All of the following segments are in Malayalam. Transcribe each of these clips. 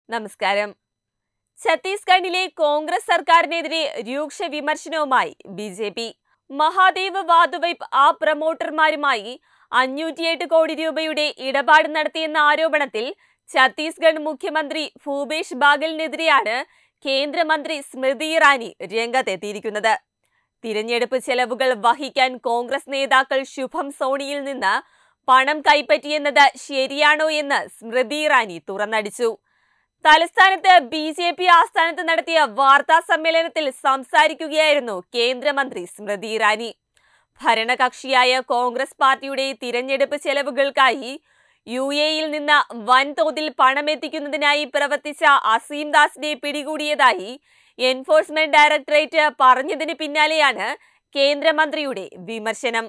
നമസ്കാരം ഛത്തീസ്ഗഡിലെ കോൺഗ്രസ് സർക്കാരിനെതിരെ രൂക്ഷ വിമർശനവുമായി ബി ജെ പി മഹാദേവ് വാതുവയ്പ് ആ പ്രമോട്ടർമാരുമായി അഞ്ഞൂറ്റിയെട്ട് കോടി രൂപയുടെ ഇടപാട് നടത്തിയെന്ന ആരോപണത്തിൽ ഛത്തീസ്ഗഡ് മുഖ്യമന്ത്രി ഭൂപേഷ് ബാഗലിനെതിരെയാണ് കേന്ദ്രമന്ത്രി സ്മൃതി ഇറാനി രംഗത്തെത്തിയിരിക്കുന്നത് തിരഞ്ഞെടുപ്പ് ചെലവുകൾ വഹിക്കാൻ കോൺഗ്രസ് നേതാക്കൾ ശുഭം സോണിയിൽ നിന്ന് പണം കൈപ്പറ്റിയെന്നത് ശരിയാണോ എന്ന് സ്മൃതി ഇറാനി തുറന്നടിച്ചു തലസ്ഥാനത്ത് ബി ജെ പി ആസ്ഥാനത്ത് നടത്തിയ വാർത്താ സമ്മേളനത്തിൽ സംസാരിക്കുകയായിരുന്നു കേന്ദ്രമന്ത്രി സ്മൃതി ഇറാനി ഭരണകക്ഷിയായ കോൺഗ്രസ് പാർട്ടിയുടെ തിരഞ്ഞെടുപ്പ് ചെലവുകൾക്കായി യു എയിൽ നിന്ന് വൻതോതിൽ പണമെത്തിക്കുന്നതിനായി പ്രവർത്തിച്ച അസീം ദാസിനെ പിടികൂടിയതായി എൻഫോഴ്സ്മെന്റ് ഡയറക്ടറേറ്റ് പറഞ്ഞതിന് പിന്നാലെയാണ് കേന്ദ്രമന്ത്രിയുടെ വിമർശനം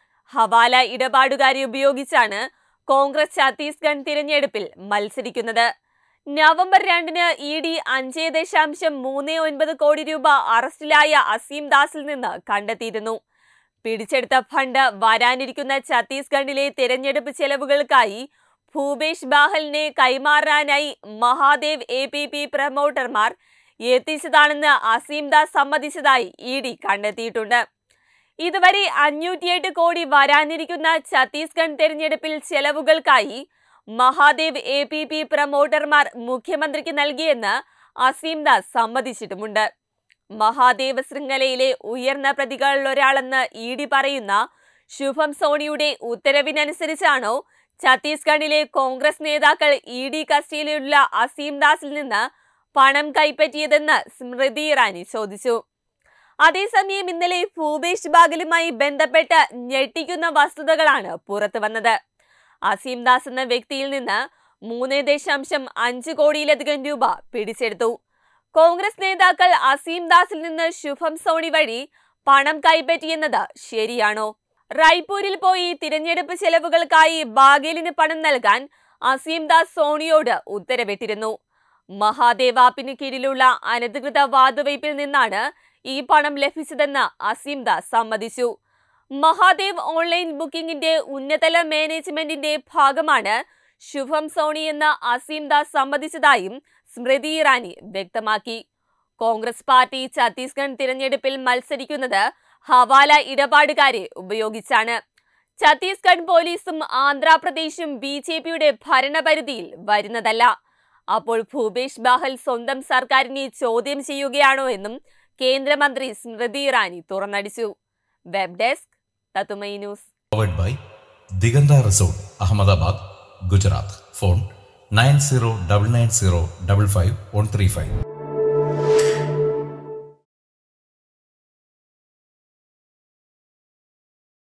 ഹവാല ഇടപാടുകാരെ ഉപയോഗിച്ചാണ് കോൺഗ്രസ് ഛത്തീസ്ഗഡ് തിരഞ്ഞെടുപ്പിൽ മത്സരിക്കുന്നത് നവംബർ രണ്ടിന് ഇ ഡി അഞ്ച് ദശാംശം മൂന്ന് ഒൻപത് കോടി രൂപ അറസ്റ്റിലായ അസീം ദാസിൽ നിന്ന് കണ്ടെത്തിയിരുന്നു പിടിച്ചെടുത്ത ഫണ്ട് വരാനിരിക്കുന്ന ഛത്തീസ്ഗഡിലെ തിരഞ്ഞെടുപ്പ് ചെലവുകൾക്കായി ഭൂപേഷ് ബാഹലിനെ കൈമാറാനായി മഹാദേവ് എ പി പി പ്രമോട്ടർമാർ എത്തിച്ചതാണെന്ന് അസീം ദാസ് സമ്മതിച്ചതായി ഇ ഡി കണ്ടെത്തിയിട്ടുണ്ട് ഇതുവരെ അഞ്ഞൂറ്റിയെട്ട് കോടി വരാനിരിക്കുന്ന ഛത്തീസ്ഗഡ് തെരഞ്ഞെടുപ്പിൽ ചെലവുകൾക്കായി മഹാദേവ് എ പി പി പ്രമോട്ടർമാർ മുഖ്യമന്ത്രിക്ക് നൽകിയെന്ന് അസീം ദാസ് സമ്മതിച്ചിട്ടുമുണ്ട് മഹാദേവ് ശൃംഖലയിലെ ഉയർന്ന പ്രതികളിലൊരാളെന്ന് ഇ ഡി പറയുന്ന ശുഭം സോണിയുടെ ഉത്തരവിനനുസരിച്ചാണോ ഛത്തീസ്ഗഡിലെ കോൺഗ്രസ് നേതാക്കൾ ഇ ഡി കസ്റ്റഡിയിലുള്ള അസീം ദാസിൽ നിന്ന് പണം കൈപ്പറ്റിയതെന്ന് സ്മൃതി ഇറാനി ചോദിച്ചു അതേസമയം ഇന്നലെ ഭൂപേഷ് ബാഗലുമായി ബന്ധപ്പെട്ട് ഞെട്ടിക്കുന്ന വസ്തുതകളാണ് പുറത്തു വന്നത് അസീം ദാസ് എന്ന വ്യക്തിയിൽ നിന്ന് മൂന്ന് ദശാംശം അഞ്ച് കോടിയിലധികം രൂപ പിടിച്ചെടുത്തു കോൺഗ്രസ് നേതാക്കൾ അസീം ദാസിൽ നിന്ന് ശുഭം സോണി വഴി പണം കൈപ്പറ്റിയെന്നത് ശരിയാണോ റായ്പൂരിൽ പോയി തിരഞ്ഞെടുപ്പ് ചെലവുകൾക്കായി ബാഗേലിന് പണം നൽകാൻ അസീം ദാസ് സോണിയോട് ഉത്തരവിട്ടിരുന്നു മഹാദേവ് ആപ്പിന് കീഴിലുള്ള അനധികൃത വാതുവയ്പിൽ നിന്നാണ് ഈ പണം ലഭിച്ചതെന്ന് അസീം ദാസ് സമ്മതിച്ചു മഹാദേവ് ഓൺലൈൻ ബുക്കിംഗിന്റെ ഉന്നതല മാനേജ്മെന്റിന്റെ ഭാഗമാണ് ശുഭം സോണി എന്ന അസീം ദാസ് സമ്മതിച്ചതായും സ്മൃതി ഇറാനി വ്യക്തമാക്കി കോൺഗ്രസ് പാർട്ടി ഛത്തീസ്ഗഡ് തിരഞ്ഞെടുപ്പിൽ മത്സരിക്കുന്നത് ഹവാല ഇടപാടുകാരെ ഉപയോഗിച്ചാണ് ഛത്തീസ്ഗഡ് പോലീസും ആന്ധ്രാപ്രദേശും ബി ജെ പിയുടെ ഭരണപരിധിയിൽ വരുന്നതല്ല അപ്പോൾ ഭൂപേഷ് ബാഹൽ സ്വന്തം സർക്കാരിനെ ചോദ്യം ചെയ്യുകയാണോ എന്നും കേന്ദ്രമന്ത്രി സ്മൃതി ഇറാനി തുറന്നടിച്ചു വെബ് ഡെസ്ക് തത്തുമൈ news powered by Diganta Resort, Ahmedabad, Gujarat. Phone 9099055135.